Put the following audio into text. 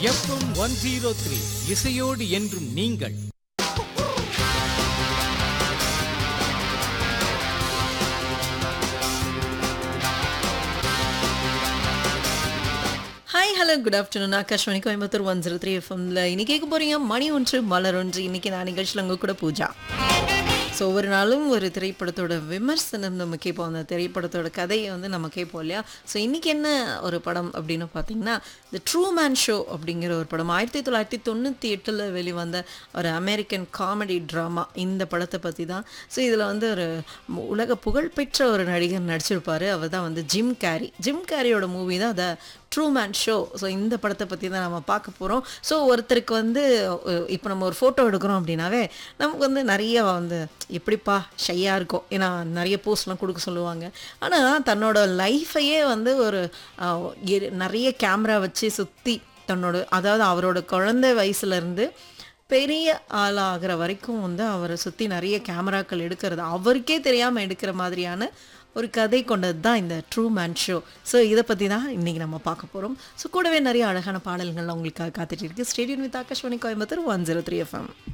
FM one zero three இசையோடு என்றும் நீங்கள் hi hello good afternoon Akashvani Coimbatore one zero three எஃப்எம்ல இன்னைக்கு கேட்க போறீங்க மணி ஒன்று மலர் ஒன்று இன்னைக்கு நான் நிகழ்ச்சியில் உங்க கூட பூஜா ஸோ ஒவ்வொரு நாளும் ஒரு திரைப்படத்தோட விமர்சனம் நம்ம கேட்போம் அந்த திரைப்படத்தோட கதையை வந்து நம்ம கேட்போம் இல்லையா ஸோ இன்னைக்கு என்ன ஒரு படம் அப்படின்னு பார்த்தீங்கன்னா த ட்ரூ மேன் ஷோ அப்படிங்கிற ஒரு படம் ஆயிரத்தி தொள்ளாயிரத்தி தொண்ணூற்றி எட்டில் வெளிவந்த ஒரு அமெரிக்கன் காமெடி ட்ராமா இந்த படத்தை பற்றி தான் ஸோ இதில் வந்து ஒரு மு- உலக புகழ்பெற்ற ஒரு நடிகர் நடிச்சிருப்பாரு அவர் தான் வந்து ஜிம் கேரி ஜிம் கேரியோட மூவி தான் the Truman show so இந்த படத்தை பற்றி தான் நம்ம பார்க்க போகிறோம் ஸோ ஒருத்தருக்கு வந்து இப்போ நம்ம ஒரு ஃபோட்டோ எடுக்கிறோம் அப்படின்னாவே நமக்கு வந்து நிறைய வந்து எப்படிப்பா ஷையாக இருக்கும் ஏன்னா நிறைய போஸ்ட்லாம் கொடுக்க சொல்லுவாங்க ஆனால் தன்னோட லைஃபையே வந்து ஒரு அஹ், எ- நிறைய கேமரா வச்சு சுற்றி தன்னோட அதாவது அவரோட குழந்தை வயசுலேருந்து பெரிய ஆளாகிற வரைக்கும் வந்து அவரை சுற்றி நிறைய கேமராக்கள் எடுக்கிறது அவருக்கே தெரியாமல் எடுக்கிற மாதிரியான ஒரு கதை கொண்டது தான் இந்த ட்ரூ மேன் ஷோ ஸோ இதை பற்றி தான் இன்றைக்கி நம்ம பார்க்க போகிறோம் ஸோ கூடவே நிறைய அழகான பாடல்கள் உங்களுக்காக காத்துட்டு இருக்கு stadium with Akashvani Coimbatore one zero three FM